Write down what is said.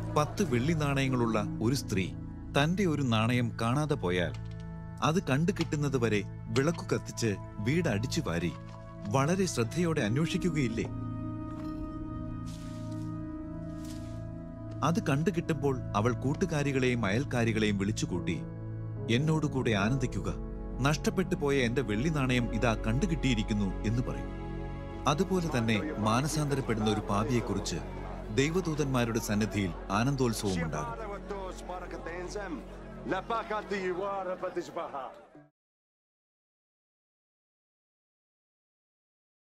പത്ത് വെള്ളി നാണയങ്ങളുള്ള ഒരു സ്ത്രീ തന്റെ ഒരു നാണയം കാണാതെ പോയാൽ അത് കണ്ടു കിട്ടുന്നത് വരെ വിളക്കു കത്തിച്ച് വീട് അടിച്ചു വാരി വളരെ ശ്രദ്ധയോടെ അന്വേഷിക്കുകയില്ലേ അത് കണ്ടു കിട്ടുമ്പോൾ അവൾ കൂട്ടുകാരികളെയും അയൽക്കാരികളെയും വിളിച്ചുകൂട്ടി എന്നോടുകൂടെ ആനന്ദിക്കുക നഷ്ടപ്പെട്ടു പോയ എന്റെ വെള്ളി നാണയം ഇതാ കണ്ടുകിട്ടിയിരിക്കുന്നു എന്ന് പറയും അതുപോലെ തന്നെ മാനസാന്തരപ്പെടുന്ന ഒരു പാപിയെക്കുറിച്ച് ദൈവദൂതന്മാരുടെ സന്നിധിയിൽ ആനന്ദോത്സവം ഉണ്ടാകും Siapa lewat dos para que tenzem. La paca di wara patishbaha.